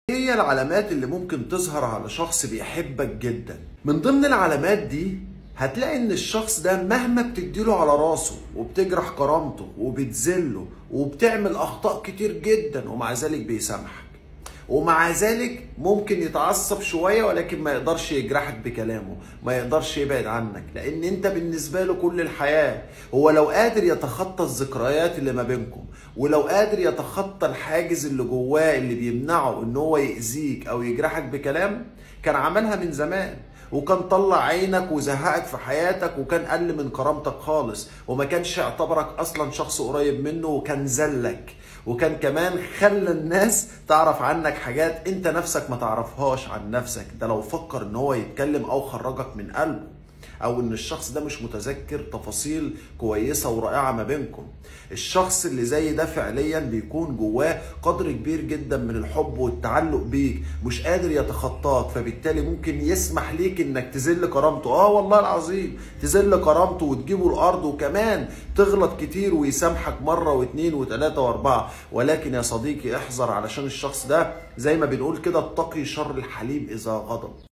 هي العلامات اللي ممكن تظهر على شخص بيحبك جدا من ضمن العلامات دي هتلاقي ان الشخص ده مهما بتديله على راسه وبتجرح كرامته وبتذله وبتعمل اخطاء كتير جدا ومع ذلك بيسامحك ومع ذلك ممكن يتعصب شوية ولكن ما يقدرش يجرحك بكلامه ما يقدرش يبعد عنك لان انت بالنسبة له كل الحياة هو لو قادر يتخطى الذكريات اللي ما بينكم ولو قادر يتخطى الحاجز اللي جواه اللي بيمنعه ان هو يأذيك او يجرحك بكلام كان عملها من زمان وكان طلع عينك وزهقك في حياتك وكان قل من كرامتك خالص وما كانش اعتبرك اصلا شخص قريب منه وكان زلك وكان كمان خلى الناس تعرف عنك حاجات انت نفسك ما تعرفهاش عن نفسك ده لو فكر ان هو يتكلم او خرجك من قلبه او ان الشخص ده مش متذكر تفاصيل كويسه ورائعه ما بينكم الشخص اللي زي ده فعليا بيكون جواه قدر كبير جدا من الحب والتعلق بيك مش قادر يتخطاك فبالتالي ممكن يسمح ليك انك تذل كرامته اه والله العظيم تذل كرامته وتجيبه الارض وكمان تغلط كتير ويسامحك مره واثنين وثلاثه واربعه ولكن يا صديقي احذر علشان الشخص ده زي ما بنقول كده اتقي شر الحليم اذا غضب